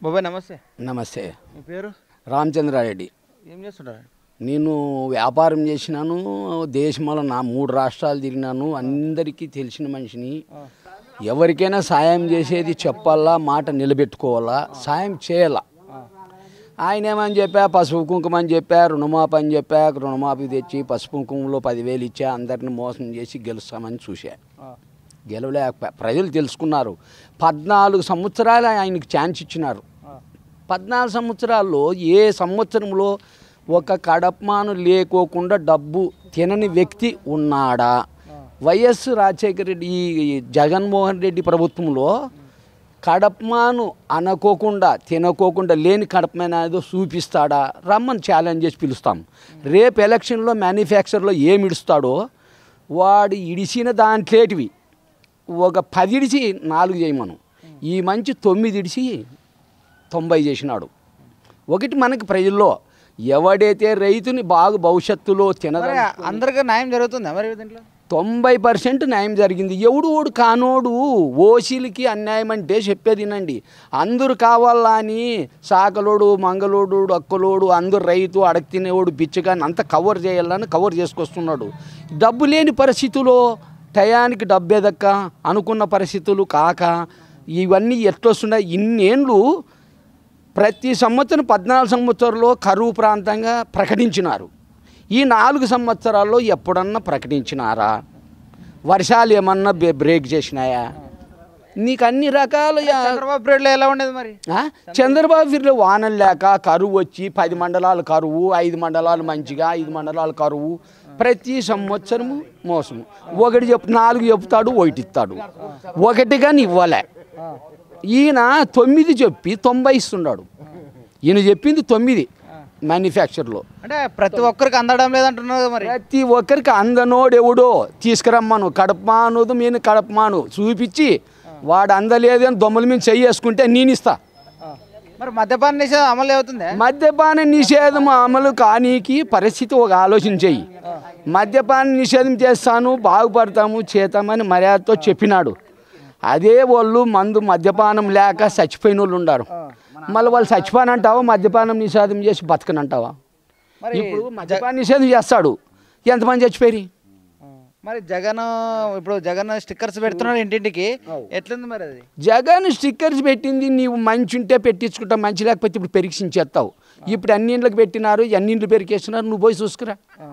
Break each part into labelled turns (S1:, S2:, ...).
S1: బాబాయ్ నమస్తే
S2: నమస్తే
S1: మీ పేరు
S2: రామచంద్రారెడ్డి
S1: ఏం చేస్తుంటారు
S2: నేను వ్యాపారం చేసినాను దేశంలో నా మూడు రాష్ట్రాలు తిరిగినాను అందరికీ తెలిసిన మనిషిని ఎవరికైనా సాయం చేసేది చెప్పాలా మాట నిలబెట్టుకోవాలా సాయం చేయాలా ఆయన ఏమని చెప్పా పసుపు కుంకుమ అని చెప్పా రుణమాపి అని చెప్పా రుణమాపి తెచ్చి పసుపు కుంకుమలో పదివేలు ఇచ్చా అందరిని మోసం చేసి గెలుస్తామని చూసా గెలవలేక ప్రజలు తెలుసుకున్నారు పద్నాలుగు సంవత్సరాలు ఆయనకి ఛాన్స్ ఇచ్చినారు పద్నాలుగు సంవత్సరాల్లో ఏ సంవత్సరంలో ఒక కడపమాను లేకోకుండా డబ్బు తినని వ్యక్తి ఉన్నాడా వైఎస్ రాజశేఖర రెడ్డి ఈ జగన్మోహన్ రెడ్డి ప్రభుత్వంలో కడపమాను అనుకోకుండా తినకోకుండా లేని కడపమాన ఏదో చూపిస్తాడా రమ్మని ఛాలెంజ్ చేసి పిలుస్తాం రేపు ఎలక్షన్లో మ్యానుఫ్యాక్చర్లో ఏమి ఇడుస్తాడో వాడు ఇడిసిన దాంట్లేటివి ఒక పది ఇడిచి నాలుగు చేయమను ఈ మంచి తొమ్మిది ఇడిచి తొంభై చేసినాడు ఒకటి మనకి ప్రజల్లో ఎవడైతే రైతుని బాగా భవిష్యత్తులో
S1: మరి
S2: తినదా
S1: అందరికీ న్యాయం జరుగుతుందా మరి దీంట్లో
S2: తొంభై పర్సెంట్ న్యాయం జరిగింది ఎవడు ఓడు కానోడు ఓసీలకి అన్యాయం అంటే చెప్పేదినండి అందరు కావాలా అని సాకలోడు మంగళోడు అక్కలోడు అందరు రైతు అడగ తినేవాడు బిచ్చగాని అంత కవర్ చేయాలని కవర్ చేసుకొస్తున్నాడు డబ్బు లేని పరిస్థితుల్లో టయానికి డబ్బు ఎదక్క అనుకున్న పరిస్థితులు కాక ఇవన్నీ ఎట్లొస్తున్నాయి ఇన్నేళ్ళు ప్రతి సంవత్సరం పద్నాలుగు సంవత్సరాల్లో కరువు ప్రాంతంగా ప్రకటించినారు ఈ నాలుగు సంవత్సరాల్లో ఎప్పుడన్నా ప్రకటించినారా వర్షాలు ఏమన్నా బ్రే- బ్రేక్ చేసినాయా నీకు అన్ని రకాల యా-
S1: చంద్రబాబు పీరియడ్లో ఎలా ఉండేది మరి
S2: ఆ? చంద్రబాబు ఫిర్లో వానలు లేక కరువు వచ్చి పది మండలాలు కరువు ఐదు మండలాలు మంచిగా ఐదు మండలాలు కరువు ప్రతి సంవత్సరము మోసము ఒకటి చెప్పు నాలుగు చెప్తాడు ఒకటి ఇస్తాడు ఒకటి కానీ ఇవ్వలే ఈయన తొమ్మిది చెప్పి తొంభై ఇస్తున్నాడు ఈయన చెప్పింది తొమ్మిది మ్యానుఫ్యాక్చర్లో
S1: అంటే ప్రతి ఒక్కరికి అందడం లేదంటున్నారు కదా మరి
S2: ప్రతి ఒక్కరికి అందనోడు ఎవడో తీసుకురమ్మను కడపమాను నేను కడపమాను చూపించి వాడు అందలేదు అని దొమ్మల మీద చెయ్యేసుకుంటే నేను ఇస్తా
S1: మరి మద్యపాన నిషేధం అమలు అవుతుంది
S2: మద్యపాన నిషేధం అమలు కానీకి పరిస్థితి ఒక ఆలోచన చెయ్యి మద్యపాన నిషేధం చేస్తాను బాగుపడతాము చేతామని మర్యాదతో చెప్పినాడు అదే వాళ్ళు మందు మద్యపానం లేక చచ్చిపోయిన వాళ్ళు ఉన్నారు మళ్ళీ వాళ్ళు చచ్చిపోనంటావా మద్యపానం నిషేధం చేసి బతకనంటావా
S1: మరి
S2: ఇప్పుడు మద్యపాన నిషేధం చేస్తాడు ఎంతమంది చచ్చిపోయి
S1: ఆ, మరి జగన్ ఇప్పుడు జగన్ స్టిక్కర్స్ పెడుతున్నాడు ఇంటింటికి ఎట్లుంది మరి అది
S2: జగన్ స్టిక్కర్స్ పెట్టింది నీవు మంచి ఉంటే పెట్టించుకుంటా మంచి లేకపోతే ఇప్పుడు పెరిగిసించేస్తావు ఇప్పుడు అన్నింట్లకు పెట్టినారు అన్నింట్లు పెరికేస్తున్నారు నువ్వు పోయి చూసుకురా
S1: ఆ,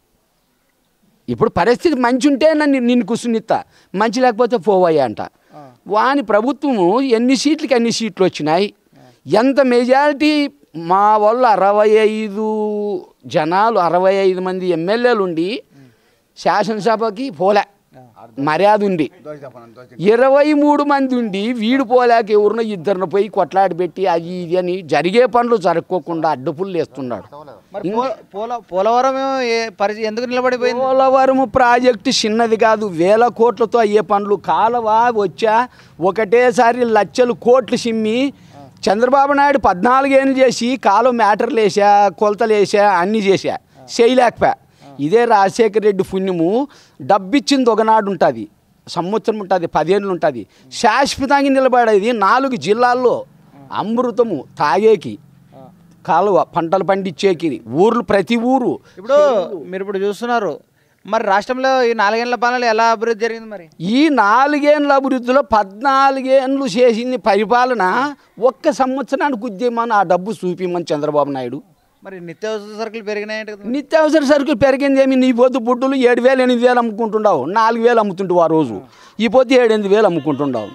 S2: ఇప్పుడు పరిస్థితి మంచి ఉంటే నన్ను నిన్ను కూర్చునిస్తా మంచి లేకపోతే పోవయ్యా అంట
S1: ఆ.
S2: వాని ప్రభుత్వము ఎన్ని సీట్లకి అన్ని సీట్లు వచ్చినాయి ఎంత మెజారిటీ మా వాళ్ళు అరవై ఐదు జనాలు అరవై ఐదు మంది ఎమ్మెల్యేలు ఉండి శాసనసభకి పోలే మర్యాద ఉంది ఇరవై మూడు మంది ఉండి వీడు పోలేక ఎవరినో ఇద్దరిని పోయి కొట్లాడి పెట్టి అది ఇది అని జరిగే పనులు జరగకోకుండా అడ్డుపుల్లు వేస్తున్నాడు
S1: మరి పో- పోల పోలవరం ఏమో ఏ పరిస్థితి ఎందుకు నిలబడిపోయింది
S2: పోలవరం ప్రాజెక్టు చిన్నది కాదు వేల కోట్లతో అయ్యే పనులు కాలువ వచ్చా ఒకటేసారి లక్షలు కోట్లు సిమ్మి చంద్రబాబు నాయుడు పద్నాలుగేళ్ళు చేసి కాలువ మ్యాటర్లు వేసా కొలతలు వేసా అన్నీ చేసా చేయలేకపోయా ఇదే రాజశేఖర రెడ్డి పుణ్యము డబ్బిచ్చింది ఒకనాడు ఉంటుంది సంవత్సరం ఉంటుంది పదేళ్ళు ఉంటుంది శాశ్వతంగా నిలబడేది నాలుగు జిల్లాల్లో అమృతము తాగేకి కాలువ పంటలు పండించేకి ఊర్లు ప్రతి ఊరు
S1: ఇప్పుడు మీరు ఇప్పుడు చూస్తున్నారు మరి రాష్ట్రంలో ఈ నాలుగేళ్ల పాలనలో ఎలా అభివృద్ధి జరిగింది మరి
S2: ఈ నాలుగేండ్ల అభివృద్ధిలో పద్నాలుగేండ్లు చేసింది పరిపాలన ఒక్క సంవత్సరానికి ఉద్యమని ఆ డబ్బు చూపిమని చంద్రబాబు నాయుడు
S1: మరి నిత్యావసర సరుకులు పెరిగినాయంట కదా
S2: నిత్యావసర సరుకులు పెరిగింది ఏమి నీ పొద్దు బుడ్డులు ఏడు వేలు ఎనిమిది వేలు అమ్ముకుంటుండవు నాలుగు వేలు అమ్ముతుంటావు ఆ రోజు ఈ పొద్దు ఏడు ఎనిమిది వేలు అమ్ముకుంటుండవు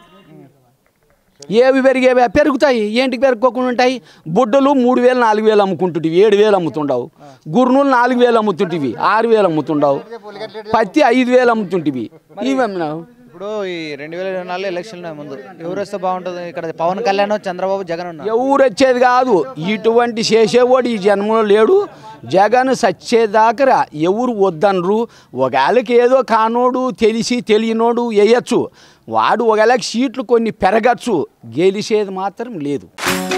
S2: ఏవి పెరిగేవి పెరుగుతాయి ఏంటికి పెరుగుకోకుండా ఉంటాయి బుడ్డలు మూడు వేలు నాలుగు వేలు అమ్ముకుంటుంటివి ఏడు వేలు అమ్ముతుండవు గుర్నూలు నాలుగు వేలు అమ్ముతుంటివి ఆరు వేలు అమ్ముతుండవు పత్తి ఐదు వేలు అమ్ముతుంటివి ఇవి అమ్మినావు
S1: ఇప్పుడు ఈ రెండు వేల ఇరవై నాలుగు ఎలక్షన్లు ఉన్నాయి ముందు ఎవరు వస్తే బాగుంటుంది ఇక్కడ పవన్ కళ్యాణ్ చంద్రబాబు జగన్ ఉన్నారు
S2: ఎవరు వచ్చేది కాదు ఇటువంటి చేసేవాడు ఈ జన్మలో లేడు జగన్ సచ్చేదాకా ఎవరు వద్దనరు ఒకవేళకి ఏదో కానోడు తెలిసి తెలియనోడు వేయచ్చు వాడు ఒకవేళకి సీట్లు కొన్ని పెరగచ్చు గెలిచేది మాత్రం లేదు